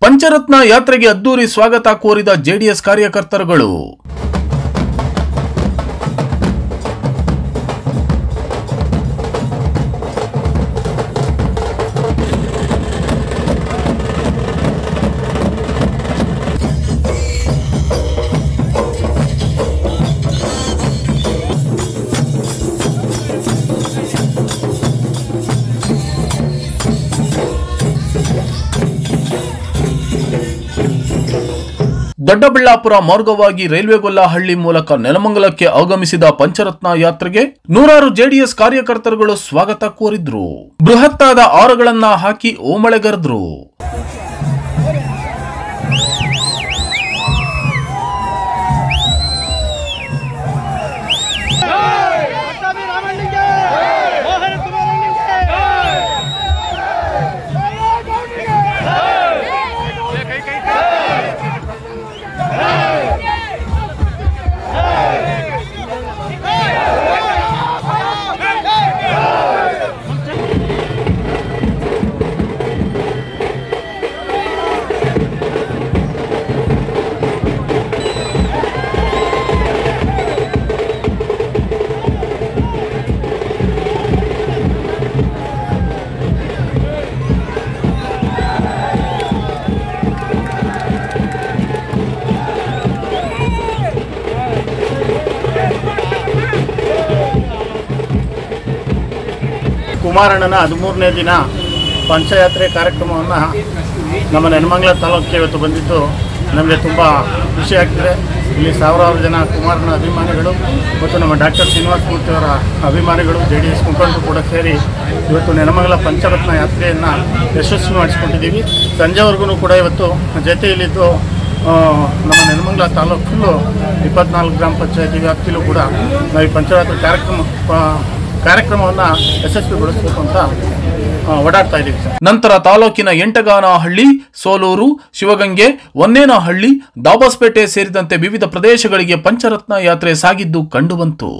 ಪಂಚರತ್ನ ಯಾತ್ರೆಗೆ ಅದ್ದೂರಿ ಸ್ವಾಗತ ಕೋರಿದ ಜೆಡಿಎಸ್ ಕಾರ್ಯಕರ್ತರುಗಳು ದೊಡ್ಡಬಳ್ಳಾಪುರ ಮಾರ್ಗವಾಗಿ ರೈಲ್ವೆಗೊಲ್ಲಹಳ್ಳಿ ಮೂಲಕ ನೆಲಮಂಗಲಕ್ಕೆ ಆಗಮಿಸಿದ ಪಂಚರತ್ನ ಯಾತ್ರೆಗೆ ನೂರಾರು ಜೆಡಿಎಸ್ ಕಾರ್ಯಕರ್ತರುಗಳು ಸ್ವಾಗತ ಕೋರಿದ್ರು ಬೃಹತ್ತಾದ ಆರಗಳನ್ನ ಹಾಕಿ ಓಮಳೆಗರೆದ್ರು ಪಟ್ಟಾಭಿ ರಾಮಣ್ಣಿಗೆ ಮೋಹನ ಕುಮಾರಣ್ಣಿಗೆ ಕುಮಾರಣ್ಣನ ಹದಿಮೂರನೇ ದಿನ ಪಂಚಯಾತ್ರೆ ಕಾರ್ಯಕ್ರಮವನ್ನು ನಮ್ಮ ನೆಲಮಂಗಲ ತಾಲೂಕಿಗೆ ಇವತ್ತು ಬಂದಿದ್ದು ನಮಗೆ ತುಂಬ ಖುಷಿ ಆಗ್ತಿದೆ ಇಲ್ಲಿ ಸಾವಿರಾರು ಜನ ಕುಮಾರನ ಅಭಿಮಾನಿಗಳು ಮತ್ತು ನಮ್ಮ ಡಾಕ್ಟರ್ ಶ್ರೀನಿವಾಸ ಮೂರ್ತಿಯವರ ಅಭಿಮಾನಿಗಳು ಜೆ ಡಿ ಎಸ್ ಮುಖಂಡರು ಕೂಡ ಸೇರಿ ಇವತ್ತು ನೆಲಮಂಗಲ ಪಂಚರತ್ನ ಯಾತ್ರೆಯನ್ನು ಯಶಸ್ವಿ ಮಾಡಿಸ್ಕೊಂಡಿದ್ದೀವಿ ಸಂಜೆವರೆಗೂ ಕೂಡ ಇವತ್ತು ಜೊತೆಯಲ್ಲಿದ್ದು ಆ, ನಮ್ಮ ನೆಲಮಂಗಲ ತಾಲೂಕು ಫುಲ್ಲು ಇಪ್ಪತ್ನಾಲ್ಕು ಗ್ರಾಮ ಪಂಚಾಯತಿ ವ್ಯಾಪ್ತಿಲೂ ಕೂಡ ನಾವು ಈ ಪಂಚರಾತ್ರ ಕಾರ್ಯಕ್ರಮ ಪ- ಕಾರ್ಯಕ್ರಮವನ್ನು ಯಶಸ್ವಿಗೊಳಿಸಬೇಕು ಅಂತ ಆ, ಓಡಾಡ್ತಾ ಇದ್ದೀವಿ ಸರ್ ನಂತರ ತಾಲೂಕಿನ ಎಂಟಗಾನಹಳ್ಳಿ ಸೋಲೂರು ಶಿವಗಂಗೆ ಒನ್ನೇನಹಳ್ಳಿ ದಾಬಾಸ್ಪೇಟೆ ಸೇರಿದಂತೆ ವಿವಿಧ ಪ್ರದೇಶಗಳಿಗೆ ಪಂಚರತ್ನ ಯಾತ್ರೆ ಸಾಗಿದ್ದು ಕಂಡುಬಂತು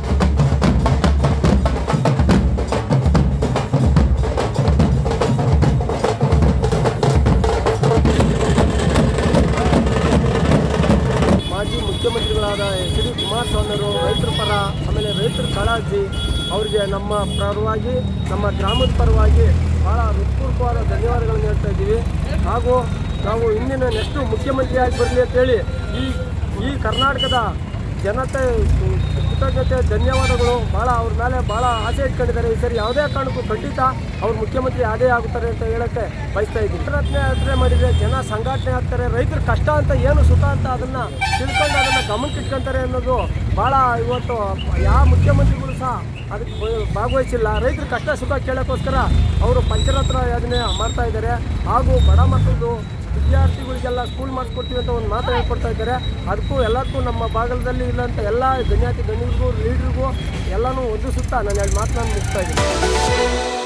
ಮಾಜಿ ಮುಖ್ಯಮಂತ್ರಿಗಳಾದ ಎಚ್ ಡಿ ಕುಮಾರಸ್ವಾಮಿಯವರು ರೈತರ ಪರ ಆಮೇಲೆ ರೈತರ ಕಾಳಜಿ ಅವರಿಗೆ ನಮ್ಮ ಪರವಾಗಿ ನಮ್ಮ ಗ್ರಾಮದ ಪರವಾಗಿ ಭಾಳ ಹೃತ್ಪೂರ್ವಕವಾದ ಧನ್ಯವಾದಗಳನ್ನು ಹೇಳ್ತಾ ಇದ್ದೀವಿ ಹಾಗೂ ನಾವು ಇಂದಿನ ನೆಕ್ಸ್ಟ್ ಮುಖ್ಯಮಂತ್ರಿಯಾಗಿ ಬರಲಿ ಅಂತೇಳಿ ಈ ಈ ಕರ್ನಾಟಕದ ಜನತೆ ಕೃತಜ್ಞತೆ ಧನ್ಯವಾದಗಳು ಭಾಳ ಅವ್ರ ಮೇಲೆ ಭಾಳ ಆಸೆ ಇಟ್ಕೊಂಡಿದ್ದಾರೆ ಈ ಸರಿ ಯಾವುದೇ ಕಾರಣಕ್ಕೂ ಖಂಡಿತ ಅವ್ರು ಮುಖ್ಯಮಂತ್ರಿ ಅದೇ ಆಗುತ್ತಾರೆ ಅಂತ ಹೇಳಕ್ಕೆ ಬಯಸ್ತಾ ಇದ್ದೀನಿ ಪ್ರಯತ್ನ ಯಾತ್ರೆ ಮಾಡಿದರೆ ಜನ ಸಂಘಟನೆ ಆಗ್ತಾರೆ ರೈತರ ಕಷ್ಟ ಅಂತ ಏನು ಸುಖ ಅಂತ ಅದನ್ನು ತಿಳ್ಕೊಂಡು ಅದನ್ನು ಗಮನಕ್ಕೆ ಇಟ್ಕೊಂತಾರೆ ಅನ್ನೋದು ಭಾಳ ಇವತ್ತು ಯಾವ ಮುಖ್ಯಮಂತ್ರಿಗಳು ಸಹ ಅದಕ್ಕೆ ಬ- ಭಾಗವಹಿಸಿಲ್ಲ ರೈತರ ಕಷ್ಟ ಸುಖ ಕೇಳೋಕ್ಕೋಸ್ಕರ ಅವರು ಪಂಚರತ್ನ ಯೋಜನೆ ಮಾಡ್ತಾ ಇದ್ದಾರೆ ಹಾಗೂ ಬಡ ಮಕ್ಕಳದು ವಿದ್ಯಾರ್ಥಿಗಳಿಗೆಲ್ಲ ಸ್ಕೂಲ್ ಮಾಡಿಸ್ಕೊಡ್ತೀವಿ ಅಂತ ಒಂದು ಮಾತು ಹೇಳ್ಕೊಡ್ತಾ ಇದ್ದಾರೆ ಅದಕ್ಕೂ ಎಲ್ಲದಕ್ಕೂ ನಮ್ಮ ಭಾಗದಲ್ಲಿ ಇಲ್ಲಂತ ಎಲ್ಲ ಗಣ್ಯಾತಿ ಗಣ್ಯರಿಗೂ ಲೀಡ್ರಿಗೂ ಎಲ್ಲನೂ ಒಂದು ಸುತ್ತ ನಾನು ಎರಡು ಮಾತನ್ನು ಮುಗಿಸ್ತಾ ಇದ್ದೀನಿ